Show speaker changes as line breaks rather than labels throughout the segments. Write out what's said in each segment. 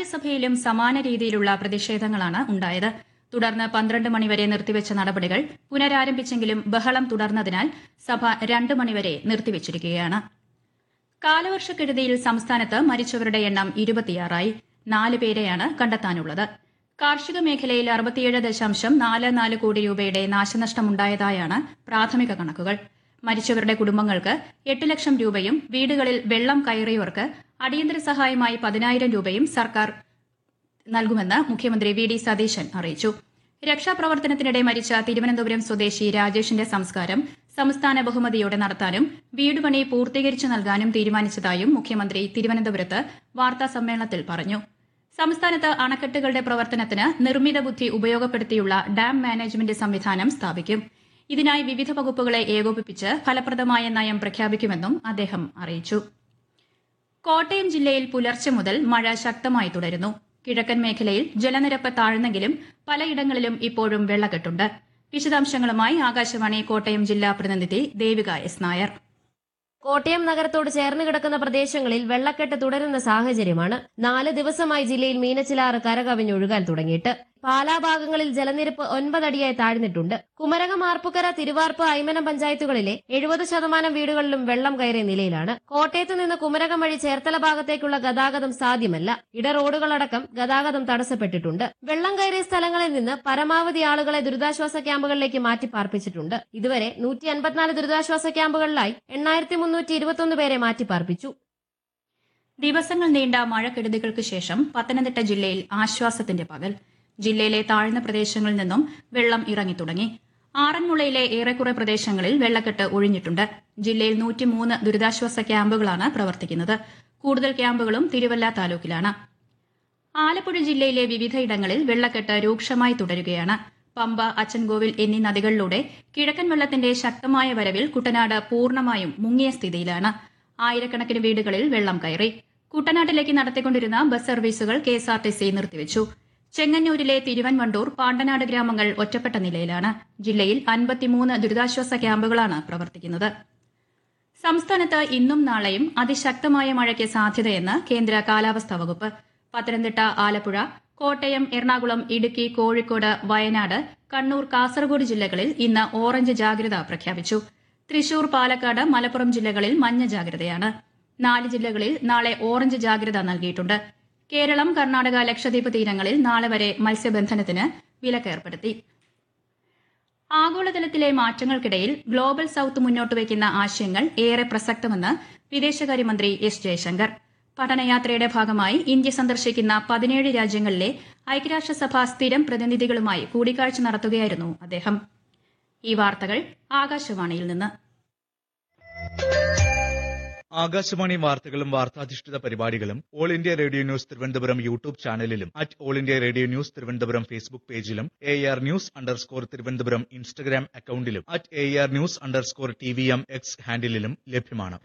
രാജ്യസഭയിലും സമാന രീതിയിലുള്ള പ്രതിഷേധങ്ങളാണ് ഉണ്ടായത് തുടർന്ന് പന്ത്രണ്ട് മണിവരെ നിർത്തിവെച്ച നടപടികൾ പുനരാരംഭിച്ചെങ്കിലും ബഹളം തുടർന്നതിനാൽ സഭ രണ്ട് മണിവരെ നിർത്തിവച്ചിരിക്കുകയാണ് കാലവർഷക്കെടുതിയിൽ സംസ്ഥാനത്ത് മരിച്ചവരുടെ എണ്ണം ഇരുപത്തിയാറായി നാല് പേരെയാണ് കണ്ടെത്താനുള്ളത് കാർഷിക മേഖലയിൽ അറുപത്തിയേഴ് ദശാംശം നാല് നാല് കോടി രൂപയുടെ നാശനഷ്ടമുണ്ടായതായാണ് പ്രാഥമിക കണക്കുകൾ മരിച്ചവരുടെ കുടുംബങ്ങൾക്ക് എട്ട് ലക്ഷം രൂപയും വീടുകളിൽ വെള്ളം കയറിയവർക്ക് അടിയന്തര സഹായമായി പതിനായിരം രൂപയും സർക്കാർ നൽകുമെന്ന് മുഖ്യമന്ത്രി വി ഡി സതീശൻ അറിയിച്ചു രക്ഷാപ്രവർത്തനത്തിനിടെ മരിച്ച തിരുവനന്തപുരം സ്വദേശി രാജേഷിന്റെ സംസ്കാരം സംസ്ഥാന ബഹുമതിയോടെ നടത്താനും വീടുപണി പൂർത്തീകരിച്ചു നൽകാനും തീരുമാനിച്ചതായും മുഖ്യമന്ത്രി തിരുവനന്തപുരത്ത് വാർത്താ സമ്മേളനത്തിൽ പറഞ്ഞു സംസ്ഥാനത്ത് അണക്കെട്ടുകളുടെ പ്രവർത്തനത്തിന് നിർമ്മിത ബുദ്ധി ഉപയോഗപ്പെടുത്തിയുള്ള ഡാം മാനേജ്മെന്റ് സംവിധാനം സ്ഥാപിക്കും ഇതിനായി വിവിധ വകുപ്പുകളെ ഏകോപിപ്പിച്ച് ഫലപ്രദമായ നയം പ്രഖ്യാപിക്കുമെന്നും അദ്ദേഹം അറിയിച്ചു കോട്ടയം ജില്ലയിൽ പുലർച്ചെ മുതൽ മഴ ശക്തമായി തുടരുന്നു കിഴക്കൻ മേഖലയിൽ ജലനിരപ്പ് താഴ്ന്നെങ്കിലും പലയിടങ്ങളിലും ഇപ്പോഴും വെള്ളക്കെട്ടുണ്ട് വിശദാംശങ്ങളുമായി ആകാശവാണി കോട്ടയം ജില്ലാ പ്രതിനിധി ദേവിക എസ് നായർ
കോട്ടയം നഗരത്തോട് ചേർന്ന് കിടക്കുന്ന പ്രദേശങ്ങളിൽ വെള്ളക്കെട്ട് തുടരുന്ന സാഹചര്യമാണ് നാല് ദിവസമായി ജില്ലയിൽ മീനച്ചിലാറ് കരകവിഞ്ഞൊഴുകാൻ തുടങ്ങിയിട്ട് പാലാ ഭാഗങ്ങളിൽ ജലനിരപ്പ് ഒൻപതടിയായി താഴ്ന്നിട്ടുണ്ട് കുമരകം ആർപ്പുക്കര തിരുവാർപ്പ് ഐമനം പഞ്ചായത്തുകളിലെ എഴുപത് ശതമാനം വീടുകളിലും വെള്ളം കയറിയ നിലയിലാണ് കോട്ടയത്ത് നിന്ന് കുമരകം വഴി ചേർത്തല ഭാഗത്തേക്കുള്ള ഗതാഗതം സാധ്യമല്ല ഇട റോഡുകളടക്കം ഗതാഗതം തടസ്സപ്പെട്ടിട്ടുണ്ട് വെള്ളം കയറിയ സ്ഥലങ്ങളിൽ നിന്ന് പരമാവധി ആളുകളെ ദുരിതാശ്വാസ ക്യാമ്പുകളിലേക്ക് മാറ്റി പാർപ്പിച്ചിട്ടുണ്ട് ഇതുവരെ നൂറ്റി അൻപത്തിനാല് ദുരിതാശ്വാസ ക്യാമ്പുകളിലായി എണ്ണായിരത്തി മുന്നൂറ്റി ഇരുപത്തൊന്ന് പേരെ മാറ്റി പാർപ്പിച്ചു
ദിവസങ്ങൾ നീണ്ട മഴക്കെടുതികൾക്ക് ശേഷം പത്തനംതിട്ട ജില്ലയിൽ ആശ്വാസത്തിന്റെ പകൽ ജില്ലയിലെ താഴ്ന്ന പ്രദേശങ്ങളിൽ നിന്നും വെള്ളം ഇറങ്ങിത്തുടങ്ങി ആറന്മുളയിലെ ഏറെക്കുറെ പ്രദേശങ്ങളിൽ വെള്ളക്കെട്ട് ഒഴിഞ്ഞിട്ടുണ്ട് ജില്ലയിൽ നൂറ്റിമൂന്ന് ദുരിതാശ്വാസ ക്യാമ്പുകളാണ് പ്രവർത്തിക്കുന്നത് കൂടുതൽ ക്യാമ്പുകളും തിരുവല്ല താലൂക്കിലാണ് ആലപ്പുഴ ജില്ലയിലെ വിവിധയിടങ്ങളിൽ വെള്ളക്കെട്ട് രൂക്ഷമായി തുടരുകയാണ് പമ്പ അച്ചൻകോവിൽ എന്നീ നദികളിലൂടെ കിഴക്കൻ വെള്ളത്തിന്റെ ശക്തമായ വരവിൽ കുട്ടനാട് പൂർണ്ണമായും മുങ്ങിയ സ്ഥിതിയിലാണ് ആയിരക്കണക്കിന് വീടുകളിൽ വെള്ളം കയറി കുട്ടനാട്ടിലേക്ക് നടത്തിക്കൊണ്ടിരുന്ന ബസ് സർവീസുകൾ കെഎസ്ആർടിസി നിർത്തിവച്ചു ചെങ്ങന്നൂരിലെ തിരുവൻവണ്ടൂർ പാണ്ടനാട് ഗ്രാമങ്ങൾ ഒറ്റപ്പെട്ട നിലയിലാണ് ജില്ലയിൽ അൻപത്തിമൂന്ന് ദുരിതാശ്വാസ ക്യാമ്പുകളാണ് പ്രവർത്തിക്കുന്നത് സംസ്ഥാനത്ത് ഇന്നും നാളെയും അതിശക്തമായ മഴയ്ക്ക് സാധ്യതയെന്ന് കേന്ദ്ര കാലാവസ്ഥാ വകുപ്പ് പത്തനംതിട്ട ആലപ്പുഴ കോട്ടയം എറണാകുളം ഇടുക്കി കോഴിക്കോട് വയനാട് കണ്ണൂർ കാസർഗോഡ് ജില്ലകളിൽ ഇന്ന് ഓറഞ്ച് ജാഗ്രത പ്രഖ്യാപിച്ചു തൃശൂർ പാലക്കാട് മലപ്പുറം ജില്ലകളിൽ മഞ്ഞ ജാഗ്രതയാണ് നാല് ജില്ലകളിൽ നാളെ ഓറഞ്ച് ജാഗ്രത നൽകിയിട്ടുണ്ട് കേരളം കർണാടക ലക്ഷദ്വീപ് തീരങ്ങളിൽ നാളെ വരെ മത്സ്യബന്ധനത്തിന് വിലക്കേർപ്പെടുത്തി ആഗോളതലത്തിലെ മാറ്റങ്ങൾക്കിടയിൽ ഗ്ലോബൽ സൌത്ത് മുന്നോട്ട് വയ്ക്കുന്ന ആശയങ്ങൾ ഏറെ പ്രസക്തമെന്ന് വിദേശകാര്യമന്ത്രി എസ് ജയശങ്കർ പഠനയാത്രയുടെ ഭാഗമായി ഇന്ത്യ സന്ദർശിക്കുന്ന പതിനേഴ് രാജ്യങ്ങളിലെ ഐക്യരാഷ്ട്രസഭ സ്ഥിരം പ്രതിനിധികളുമായി കൂടിക്കാഴ്ച നടത്തുകയായിരുന്നു അദ്ദേഹം ഈ വാർത്തകൾ ആകാശവാണിയിൽ നിന്ന്
ആകാശവാണി വാർത്തകളും വാർത്താധിഷ്ഠിത പരിപാടികളും All India Radio News Thiruvananthapuram YouTube ചാനലിലും at All India Radio News Thiruvananthapuram Facebook പേജിലും A R news underscore Thiruvananthapuram Instagram അക്കൌണ്ടിലും at A R news underscore T V M X ഹാൻഡിലും ലഭ്യമാണ്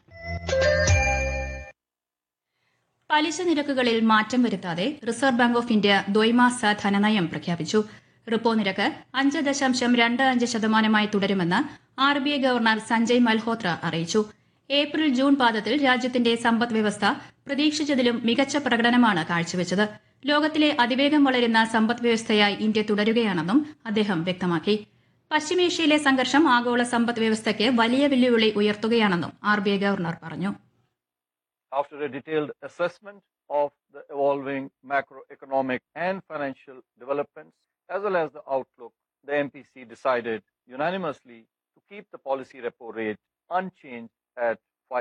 പലിശ നിരക്കുകളിൽ മാറ്റം വരുത്താതെ റിസർവ് ബാങ്ക് ഓഫ് ഇന്ത്യ ദ്വൈമാസ ധനനയം പ്രഖ്യാപിച്ചു റിപ്പോ നിരക്ക് അഞ്ച് ദശാംശം രണ്ട് അഞ്ച് ശതമാനമായി തുടരുമെന്ന് R B I governor Sanjay Malhotra അറിയിച്ചു ഏപ്രിൽ ജൂൺ പാദത്തിൽ രാജ്യത്തിന്റെ സമ്പദ് വ്യവസ്ഥ പ്രതീക്ഷിച്ചതിലും മികച്ച പ്രകടനമാണ് കാഴ്ചവെച്ചത് ലോകത്തിലെ അതിവേഗം വളരുന്ന സമ്പദ് വ്യവസ്ഥയായി ഇന്ത്യ തുടരുകയാണെന്നും അദ്ദേഹം വ്യക്തമാക്കി പശ്ചിമേഷ്യയിലെ സംഘർഷം ആഗോള സമ്പദ് വ്യവസ്ഥയ്ക്ക് വലിയ വെല്ലുവിളി ഉയർത്തുകയാണെന്നും ആർ ബി ഐ ഗവർണർ പറഞ്ഞു
after a detailed assessment of the evolving macroeconomic and financial developments, as well as the outlook, the MPC decided unanimously to keep the policy repo rate unchanged at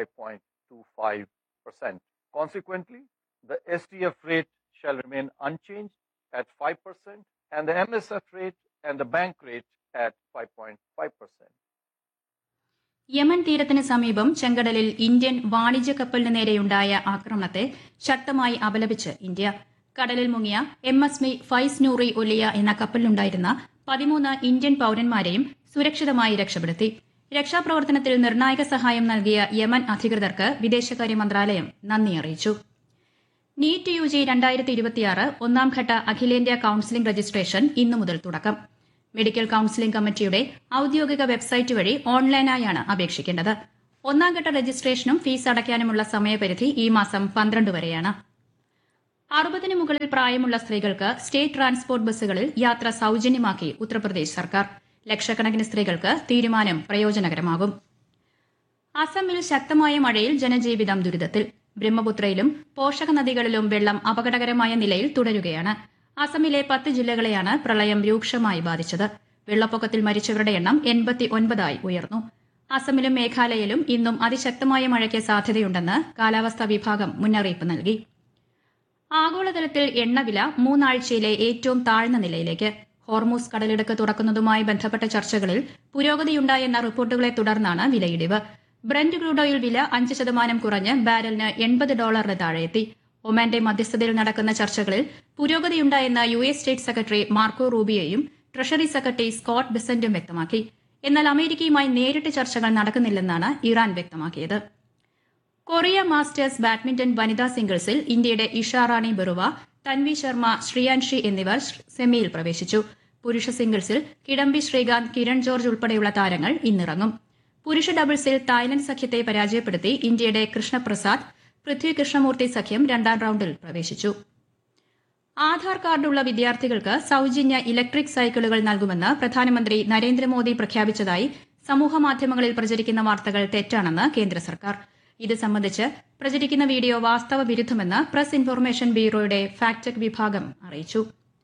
5.25%. Consequently, the STF rate shall remain unchanged at 5% and the MSF rate and the bank rate at 5.5%.
Yemen തീരത്തിന് സമീപം ചെങ്കടലിൽ Indian വാണിജ്യ കപ്പലിന് നേരെയുണ്ടായ ആക്രമണത്തെ ശക്തമായി അപലപിച്ച് India കടലിൽ മുങ്ങിയ എം എസ് മി ഫൈസ് നൂറി ഒലിയ എന്ന കപ്പലിലുണ്ടായിരുന്ന പതിമൂന്ന് ഇന്ത്യൻ പൌരന്മാരെയും സുരക്ഷിതമായി രക്ഷപ്പെടുത്തി രക്ഷാപ്രവർത്തനത്തിൽ നിർണായക സഹായം നൽകിയ യമൻ അധികൃതർക്ക് വിദേശകാര്യ മന്ത്രാലയം നന്ദി അറിയിച്ചു നീറ്റ് യു ജി രണ്ടായിരത്തി ഇരുപത്തിയാറ് ഒന്നാംഘട്ട അഖിലേന്ത്യാ കൌൺസിലിംഗ് രജിസ്ട്രേഷൻ ഇന്നു മുതൽ തുടക്കം മെഡിക്കൽ കൌൺസിലിംഗ് കമ്മിറ്റിയുടെ ഔദ്യോഗിക വെബ്സൈറ്റ് വഴി ഓൺലൈനായാണ് അപേക്ഷിക്കേണ്ടത് ഒന്നാംഘട്ട രജിസ്ട്രേഷനും ഫീസ് അടയ്ക്കാനുമുള്ള സമയപരിധി ഈ മാസം പന്ത്രണ്ട് വരെയാണ് അറുപതിന് മുകളിൽ പ്രായമുള്ള സ്ത്രീകൾക്ക് സ്റ്റേറ്റ് ട്രാൻസ്പോർട്ട് ബസ്സുകളിൽ യാത്ര സൌജന്യമാക്കി ഉത്തർപ്രദേശ് സർക്കാർ ലക്ഷക്കണക്കിന് സ്ത്രീകൾക്ക് തീരുമാനം പ്രയോജനകരമാകും അസമിൽ ശക്തമായ മഴയിൽ ജനജീവിതം ദുരിതത്തിൽ ബ്രഹ്മപുത്രയിലും പോഷക നദികളിലും വെള്ളം അപകടകരമായ നിലയിൽ തുടരുകയാണ് അസമിലെ പത്ത് ജില്ലകളെയാണ് പ്രളയം രൂക്ഷമായി ബാധിച്ചത് വെള്ളപ്പൊക്കത്തിൽ മരിച്ചവരുടെ എണ്ണം എൺപത്തി ഒൻപതായി ഉയർന്നു അസമിലും മേഘാലയയിലും ഇന്നും അതിശക്തമായ മഴയ്ക്ക് സാധ്യതയുണ്ടെന്ന് കാലാവസ്ഥാ വിഭാഗം മുന്നറിയിപ്പ് നൽകി ആഗോളതലത്തിൽ എണ്ണവില മൂന്നാഴ്ചയിലെ ഏറ്റവും താഴ്ന്ന നിലയിലേക്ക് ഹോർമൂസ് കടലിടുക്ക് തുറക്കുന്നതുമായി ബന്ധപ്പെട്ട ചർച്ചകളിൽ പുരോഗതിയുണ്ടായെന്ന റിപ്പോർട്ടുകളെ തുടർന്നാണ് വിലയിടിവ് ബ്രന്റ് ക്രൂഡ് ഓയിൽ വില അഞ്ച് ശതമാനം കുറഞ്ഞ് ബാരലിന് എൺപത് ഡോളറിന് താഴെയെത്തി ഒമാന്റെ മധ്യസ്ഥതയിൽ നടക്കുന്ന ചർച്ചകളിൽ പുരോഗതിയുണ്ടായെന്ന് U S state secretary Marco റൂബിയോയും ട്രഷറി സെക്രട്ടറി സ്കോട്ട് ബെസന്റും വ്യക്തമാക്കി എന്നാൽ അമേരിക്കയുമായി നേരിട്ട് ചർച്ചകൾ നടക്കുന്നില്ലെന്നാണ് ഇറാൻ വ്യക്തമാക്കിയത് കൊറിയ മാസ്റ്റേഴ്സ് ബാഡ്മിന്റൺ വനിതാ സിംഗിൾസിൽ ഇന്ത്യയുടെ ഇഷാറാണി ബറുവ തൻവി ശർമ്മ ശ്രിയാൻഷി എന്നിവർ സെമിയിൽ പ്രവേശിച്ചു പുരുഷ സിംഗിൾസിൽ കിഡംബി ശ്രീകാന്ത് കിരൺ ജോർജ് ഉൾപ്പെടെയുള്ള താരങ്ങൾ ഇന്നിറങ്ങും പുരുഷ ഡബിൾസിൽ തായ്ലൻഡ് സഖ്യത്തെ പരാജയപ്പെടുത്തി ഇന്ത്യയുടെ കൃഷ്ണപ്രസാദ് പൃഥ്വി കൃഷ്ണമൂർത്തി സഖ്യം രണ്ടാം റൌണ്ടിൽ പ്രവേശിച്ചു ആധാർ കാർഡുള്ള വിദ്യാർത്ഥികൾക്ക് സൌജന്യ ഇലക്ട്രിക് സൈക്കിളുകൾ നൽകുമെന്ന് പ്രധാനമന്ത്രി നരേന്ദ്രമോദി പ്രഖ്യാപിച്ചതായി സമൂഹമാധ്യമങ്ങളിൽ പ്രചരിക്കുന്ന വാർത്തകൾ തെറ്റാണെന്ന് കേന്ദ്ര സർക്കാർ ഇത് സംബന്ധിച്ച് പ്രചരിക്കുന്ന വീഡിയോ വാസ്തവ വിരുദ്ധമെന്ന് പ്രസ് ഇൻഫർമേഷൻ ബ്യൂറോയുടെ ഫാക്ട് ചെക്ക് വിഭാഗം അറിയിച്ചു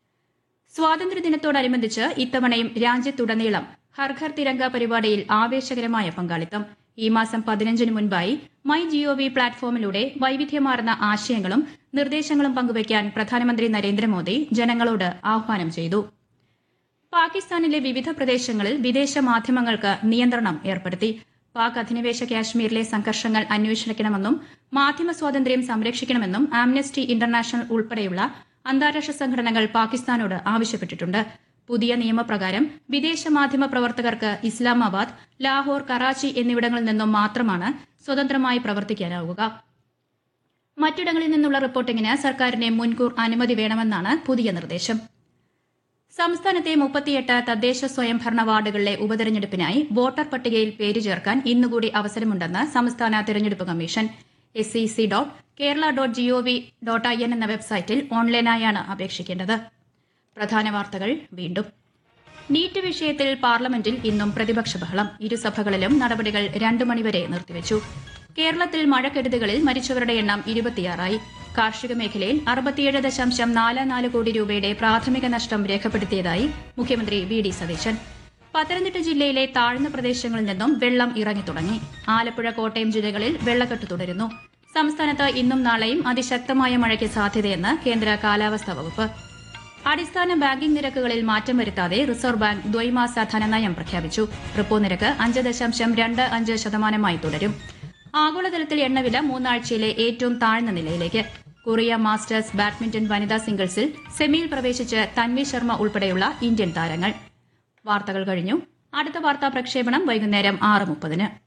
സ്വാതന്ത്ര്യദിനത്തോടനുബന്ധിച്ച് ഇത്തവണയും രാജ്യത്തുടനീളം ഹർ ഘർ തിരങ്ക പരിപാടിയിൽ ആവേശകരമായ പങ്കാളിത്തം ഈ മാസം പതിനഞ്ചിന് മുൻപായി മൈ ജിഒവി പ്ലാറ്റ്ഫോമിലൂടെ വൈവിധ്യമാർന്ന ആശയങ്ങളും നിർദ്ദേശങ്ങളും പങ്കുവയ്ക്കാൻ പ്രധാനമന്ത്രി നരേന്ദ്രമോദി ജനങ്ങളോട് ആഹ്വാനം ചെയ്തു പാകിസ്ഥാനിലെ വിവിധ പ്രദേശങ്ങളിൽ വിദേശ മാധ്യമങ്ങൾക്ക് നിയന്ത്രണം ഏർപ്പെടുത്തി പാക് അധിനിവേശ കാശ്മീരിലെ സംഘർഷങ്ങൾ അന്വേഷിക്കണമെന്നും മാധ്യമ സ്വാതന്ത്ര്യം സംരക്ഷിക്കണമെന്നും ആംനസ്റ്റി ഇന്റർനാഷണൽ ഉൾപ്പെടെയുള്ള അന്താരാഷ്ട്ര സംഘടനകൾ പാകിസ്ഥാനോട് ആവശ്യപ്പെട്ടിട്ടുണ്ട് പുതിയ നിയമപ്രകാരം വിദേശ മാധ്യമ പ്രവർത്തകർക്ക് ഇസ്ലാമാബാദ് ലാഹോർ കറാച്ചി എന്നിവിടങ്ങളിൽ നിന്നും മാത്രമാണ് സ്വതന്ത്രമായി പ്രവർത്തിക്കാനാവുക മറ്റിടങ്ങളിൽ നിന്നുള്ള റിപ്പോർട്ടിംഗിന് സർക്കാരിന്റെ മുൻകൂർ അനുമതി വേണമെന്നാണ് പുതിയ നിർദ്ദേശം സംസ്ഥാനത്തെ മുപ്പത്തിയെട്ട് തദ്ദേശ സ്വയംഭരണ വാർഡുകളിലെ ഉപതെരഞ്ഞെടുപ്പിനായി വോട്ടർ പട്ടികയിൽ പേര് ചേർക്കാൻ ഇന്നുകൂടി അവസരമുണ്ടെന്ന് സംസ്ഥാന തെരഞ്ഞെടുപ്പ് commission S C C dot Kerala dot G O V dot I N എന്ന വെബ്സൈറ്റിൽ ഓൺലൈനായാണ് അപേക്ഷിക്കേണ്ടത് പ്രധാന വാർത്തകൾ വീണ്ടും നീറ്റ് വിഷയത്തിൽ പാർലമെന്റിൽ ഇന്നും പ്രതിപക്ഷ ബഹളം ഇരുസഭകളിലും നടപടികൾ രണ്ടു മണിവരെ നിർത്തിവച്ചു കേരളത്തിൽ മഴക്കെടുതികളിൽ മരിച്ചവരുടെ എണ്ണം ഇരുപത്തിയാറായി കാർഷിക മേഖലയിൽ അറുപത്തിയേഴ് ദശാംശം നാല് നാല് കോടി രൂപയുടെ പ്രാഥമിക നഷ്ടം രേഖപ്പെടുത്തിയതായി മുഖ്യമന്ത്രി വി ഡി സതീശൻ പത്തനംതിട്ട ജില്ലയിലെ താഴ്ന്ന പ്രദേശങ്ങളിൽ നിന്നും വെള്ളം ഇറങ്ങിത്തുടങ്ങി ആലപ്പുഴ കോട്ടയം ജില്ലകളിൽ വെള്ളക്കെട്ട് തുടരുന്നു സംസ്ഥാനത്ത് ഇന്നും നാളെയും അതിശക്തമായ മഴയ്ക്ക് സാധ്യതയെന്ന് കേന്ദ്ര കാലാവസ്ഥാ വകുപ്പ് അടിസ്ഥാന ബാങ്കിംഗ് നിരക്കുകളിൽ മാറ്റം വരുത്താതെ റിസർവ് ബാങ്ക് ദ്വൈമാസ ധനനയം പ്രഖ്യാപിച്ചു റിപ്പോ നിരക്ക് അഞ്ച് ദശാംശം രണ്ട് അഞ്ച് ശതമാനമായി തുടരും ആഗോളതലത്തിൽ എണ്ണവില മൂന്നാഴ്ചയിലെ ഏറ്റവും താഴ്ന്ന നിലയിലേക്ക് കൊറിയ മാസ്റ്റേഴ്സ് ബാഡ്മിന്റൺ വനിതാ സിംഗിൾസിൽ സെമിയിൽ പ്രവേശിച്ച് തൻവി ശർമ്മ ഉൾപ്പെടെയുള്ള ഇന്ത്യൻ താരങ്ങൾ വാർത്തകൾ കഴിഞ്ഞു അടുത്ത വാർത്താ പ്രക്ഷേപണം വൈകുന്നേരം ആറ് മുപ്പതിന്